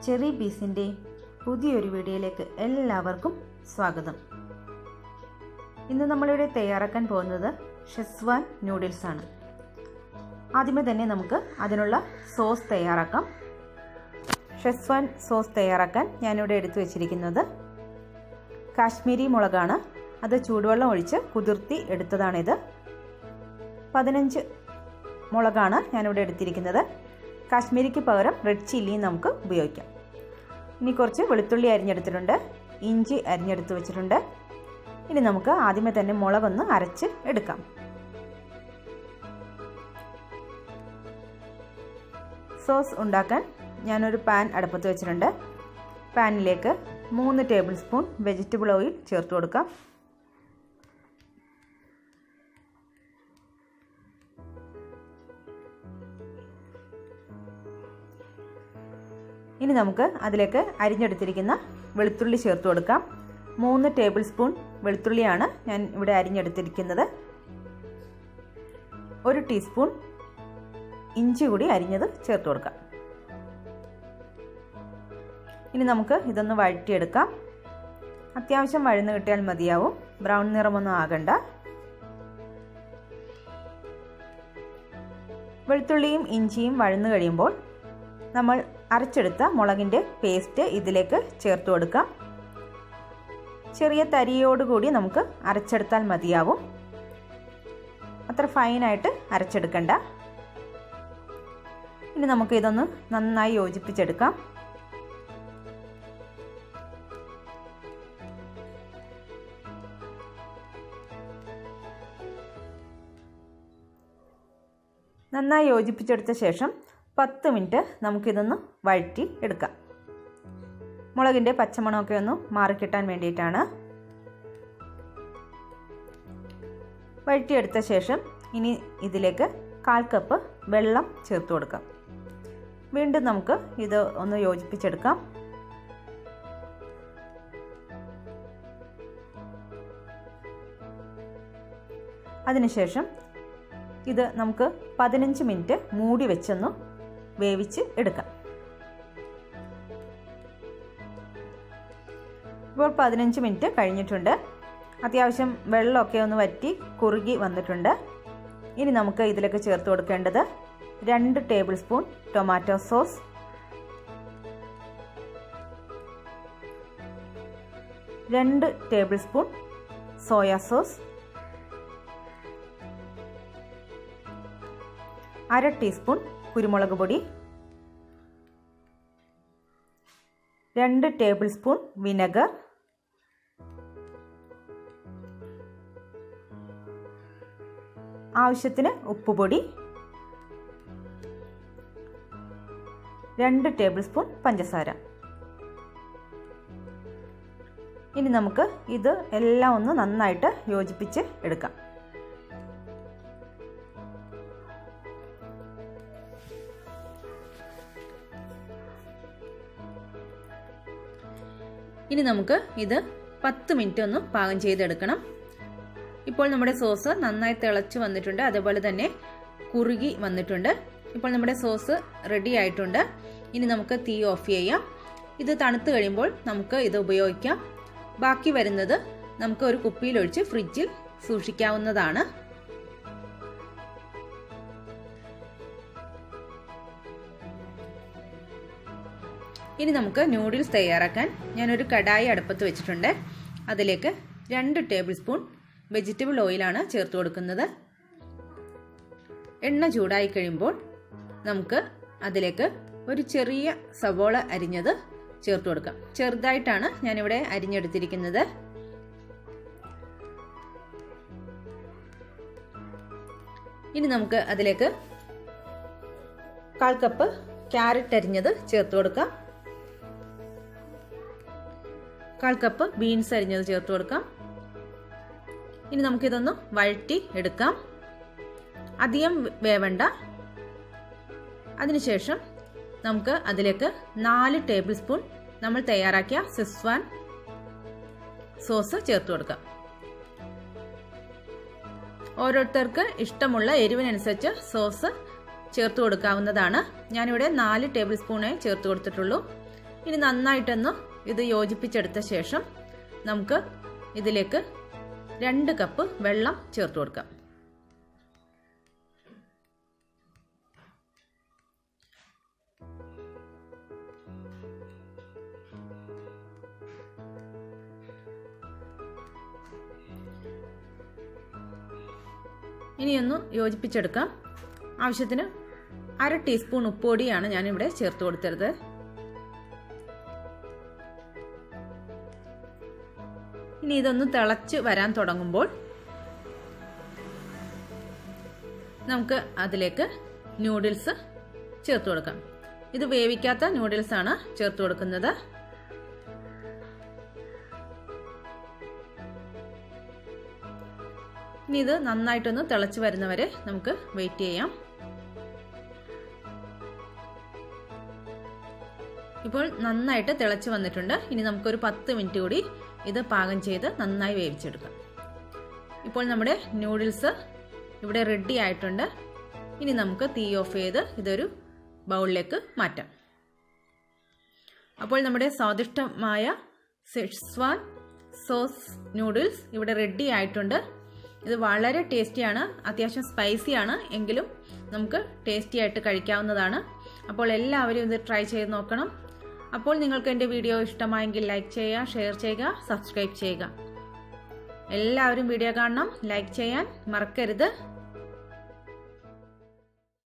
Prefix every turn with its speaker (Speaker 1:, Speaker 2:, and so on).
Speaker 1: cherry പീസിൻ്റെ പുതിയൊരു വീഡിയോയിലേക്ക് എല്ലാവർക്കും സ്വാഗതം ഇന്ന് നമ്മളിവിടെ തയ്യാറാക്കാൻ പോകുന്നത് ഷെസ്വാൻ നൂഡിൽസ് ആണ് ആദ്യമേ തന്നെ നമുക്ക് അതിനുള്ള സോസ് തയ്യാറാക്കാം ഷെസ്വാൻ സോസ് തയ്യാറാക്കാൻ ഞാനിവിടെ എടുത്തു വച്ചിരിക്കുന്നത് കാശ്മീരി മുളകാണ് അത് ചൂടുവെള്ളം ഒഴിച്ച് കുതിർത്തി എടുത്തതാണിത് പതിനഞ്ച് മുളകാണ് ഞാനിവിടെ എടുത്തിരിക്കുന്നത് കാശ്മീരിക്ക് പകരം റെഡ് ചില്ലിയും നമുക്ക് ഉപയോഗിക്കാം ഇനി കുറച്ച് വെളുത്തുള്ളി അരിഞ്ഞെടുത്തിട്ടുണ്ട് ഇഞ്ചി അരിഞ്ഞെടുത്ത് വെച്ചിട്ടുണ്ട് ഇനി നമുക്ക് ആദ്യമേ തന്നെ മുളകൊന്ന് അരച്ച് എടുക്കാം സോസ് ഉണ്ടാക്കാൻ ഞാനൊരു പാൻ അടുപ്പത്ത് വെച്ചിട്ടുണ്ട് പാനിലേക്ക് മൂന്ന് ടേബിൾ സ്പൂൺ വെജിറ്റബിൾ ഓയിൽ ചേർത്ത് കൊടുക്കാം ഇനി നമുക്ക് അതിലേക്ക് അരിഞ്ഞെടുത്തിരിക്കുന്ന വെളുത്തുള്ളി ചേർത്ത് കൊടുക്കാം മൂന്ന് ടേബിൾ സ്പൂൺ വെളുത്തുള്ളിയാണ് ഞാൻ ഇവിടെ അരിഞ്ഞെടുത്തിരിക്കുന്നത് ഒരു ടീസ്പൂൺ ഇഞ്ചി കൂടി അരിഞ്ഞത് ചേർത്ത് കൊടുക്കാം ഇനി നമുക്ക് ഇതൊന്ന് വഴറ്റിയെടുക്കാം അത്യാവശ്യം വഴന്ന് കിട്ടിയാൽ മതിയാവും ബ്രൗൺ നിറമൊന്നും ആകണ്ട വെളുത്തുള്ളിയും ഇഞ്ചിയും വഴന്നു കഴിയുമ്പോൾ നമ്മൾ അരച്ചെടുത്ത മുളകിൻ്റെ പേസ്റ്റ് ഇതിലേക്ക് ചേർത്ത് കൊടുക്കാം ചെറിയ തരിയോടുകൂടി നമുക്ക് അരച്ചെടുത്താൽ മതിയാവും അത്ര ഫൈനായിട്ട് അരച്ചെടുക്കണ്ട ഇനി നമുക്ക് ഇതൊന്ന് നന്നായി യോജിപ്പിച്ചെടുക്കാം നന്നായി യോജിപ്പിച്ചെടുത്ത ശേഷം പത്ത് മിനിറ്റ് നമുക്കിതൊന്ന് വഴറ്റി എടുക്കാം മുളകിൻ്റെ പച്ചമണമൊക്കെ ഒന്ന് മാറിക്കിട്ടാൻ വേണ്ടിയിട്ടാണ് വഴറ്റിയെടുത്ത ശേഷം ഇനി ഇതിലേക്ക് കാൽ കപ്പ് വെള്ളം ചേർത്ത് കൊടുക്കാം വീണ്ടും നമുക്ക് ഇത് ഒന്ന് യോജിപ്പിച്ചെടുക്കാം അതിനുശേഷം ഇത് നമുക്ക് പതിനഞ്ച് മിനിറ്റ് മൂടി വെച്ചൊന്ന് വേവിച്ച് എടുക്കാം ഇപ്പോൾ പതിനഞ്ച് മിനിറ്റ് കഴിഞ്ഞിട്ടുണ്ട് അത്യാവശ്യം വെള്ളമൊക്കെ ഒന്ന് വറ്റി കുറുകി വന്നിട്ടുണ്ട് ഇനി നമുക്ക് ഇതിലേക്ക് ചേർത്ത് കൊടുക്കേണ്ടത് രണ്ട് ടേബിൾ സ്പൂൺ ടൊമാറ്റോ സോസ് രണ്ട് ടേബിൾ സ്പൂൺ സോയ സോസ് അര ടീസ്പൂൺ കുരുമുളക് പൊടി രണ്ട് ടേബിൾ സ്പൂൺ വിനെഗർ ആവശ്യത്തിന് ഉപ്പുപൊടി രണ്ട് ടേബിൾ സ്പൂൺ പഞ്ചസാര ഇനി നമുക്ക് ഇത് എല്ലാം ഒന്ന് നന്നായിട്ട് യോജിപ്പിച്ച് എടുക്കാം ഇനി നമുക്ക് ഇത് പത്ത് മിനിറ്റ് ഒന്ന് പാകം ചെയ്തെടുക്കണം ഇപ്പോൾ നമ്മുടെ സോസ് നന്നായി തിളച്ച് വന്നിട്ടുണ്ട് അതുപോലെ തന്നെ കുറുകി വന്നിട്ടുണ്ട് ഇപ്പോൾ നമ്മുടെ സോസ് റെഡി ആയിട്ടുണ്ട് ഇനി നമുക്ക് തീ ഓഫ് ചെയ്യാം ഇത് തണുത്ത് കഴിയുമ്പോൾ നമുക്ക് ഇത് ഉപയോഗിക്കാം ബാക്കി വരുന്നത് നമുക്ക് ഒരു കുപ്പിയിലൊഴിച്ച് ഫ്രിഡ്ജിൽ സൂക്ഷിക്കാവുന്നതാണ് ഇനി നമുക്ക് നൂഡിൽസ് തയ്യാറാക്കാൻ ഞാനൊരു കടായി അടുപ്പത്ത് വെച്ചിട്ടുണ്ട് അതിലേക്ക് രണ്ട് ടേബിൾ സ്പൂൺ വെജിറ്റബിൾ ഓയിലാണ് ചേർത്ത് കൊടുക്കുന്നത് എണ്ണ ചൂടായി കഴിയുമ്പോൾ നമുക്ക് അതിലേക്ക് ഒരു ചെറിയ സവോള അരിഞ്ഞത് ചേർത്ത് കൊടുക്കാം ചെറുതായിട്ടാണ് ഞാനിവിടെ അരിഞ്ഞെടുത്തിരിക്കുന്നത് ഇനി നമുക്ക് അതിലേക്ക് കാൽ കപ്പ് ക്യാരറ്റ് അരിഞ്ഞത് ചേർത്ത് കൊടുക്കാം കാൽ കപ്പ് ബീൻസ് അരിഞ്ഞത് ചേർത്ത് കൊടുക്കാം ഇനി നമുക്കിതൊന്ന് വഴറ്റി എടുക്കാം അധികം വേവണ്ട അതിനുശേഷം നമുക്ക് അതിലേക്ക് നാല് ടേബിൾ സ്പൂൺ നമ്മൾ തയ്യാറാക്കിയ സിസ്വാൻ സോസ് ചേർത്ത് കൊടുക്കാം ഓരോരുത്തർക്ക് ഇഷ്ടമുള്ള എരിവിനനുസരിച്ച് സോസ് ചേർത്ത് കൊടുക്കാവുന്നതാണ് ഞാനിവിടെ നാല് ടേബിൾ സ്പൂണേ ചേർത്ത് കൊടുത്തിട്ടുള്ളൂ ഇനി നന്നായിട്ടൊന്ന് ഇത് യോജിപ്പിച്ചെടുത്ത ശേഷം നമുക്ക് ഇതിലേക്ക് രണ്ട് കപ്പ് വെള്ളം ചേർത്ത് കൊടുക്കാം ഇനിയൊന്ന് യോജിപ്പിച്ചെടുക്കാം ആവശ്യത്തിന് അര ടീസ്പൂൺ ഉപ്പുപൊടിയാണ് ഞാനിവിടെ ചേർത്ത് കൊടുത്തത് ഇനി ഇതൊന്ന് തിളച്ച് വരാൻ തുടങ്ങുമ്പോൾ നമുക്ക് അതിലേക്ക് നൂഡിൽസ് ചേർത്ത് കൊടുക്കാം ഇത് വേവിക്കാത്ത നൂഡിൽസ് ആണ് ചേർത്ത് കൊടുക്കുന്നത് ഇനി ഇത് നന്നായിട്ടൊന്ന് തിളച്ച് വരുന്നവരെ നമുക്ക് വെയിറ്റ് ചെയ്യാം ഇപ്പോൾ നന്നായിട്ട് തിളച്ച് വന്നിട്ടുണ്ട് ഇനി നമുക്കൊരു പത്ത് മിനിറ്റ് കൂടി ഇത് പാകം ചെയ്ത് നന്നായി വേവിച്ചെടുക്കാം ഇപ്പോൾ നമ്മുടെ നൂഡിൽസ് ഇവിടെ റെഡി ആയിട്ടുണ്ട് ഇനി നമുക്ക് തീ ഓഫ് ചെയ്ത് ഇതൊരു ബൗളിലേക്ക് മാറ്റാം അപ്പോൾ നമ്മുടെ സ്വാദിഷ്ടമായ സെഷ്വാൻ സോസ് നൂഡിൽസ് ഇവിടെ റെഡി ആയിട്ടുണ്ട് ഇത് വളരെ ടേസ്റ്റിയാണ് അത്യാവശ്യം സ്പൈസിയാണ് എങ്കിലും നമുക്ക് ടേസ്റ്റി ആയിട്ട് കഴിക്കാവുന്നതാണ് അപ്പോൾ എല്ലാവരും ഇത് ട്രൈ ചെയ്ത് നോക്കണം അപ്പോൾ നിങ്ങൾക്ക് എൻ്റെ വീഡിയോ ഇഷ്ടമായെങ്കിൽ ലൈക്ക് ചെയ്യുക ഷെയർ ചെയ്യുക സബ്സ്ക്രൈബ് ചെയ്യുക എല്ലാവരും വീഡിയോ കാണണം ലൈക്ക് ചെയ്യാൻ മറക്കരുത്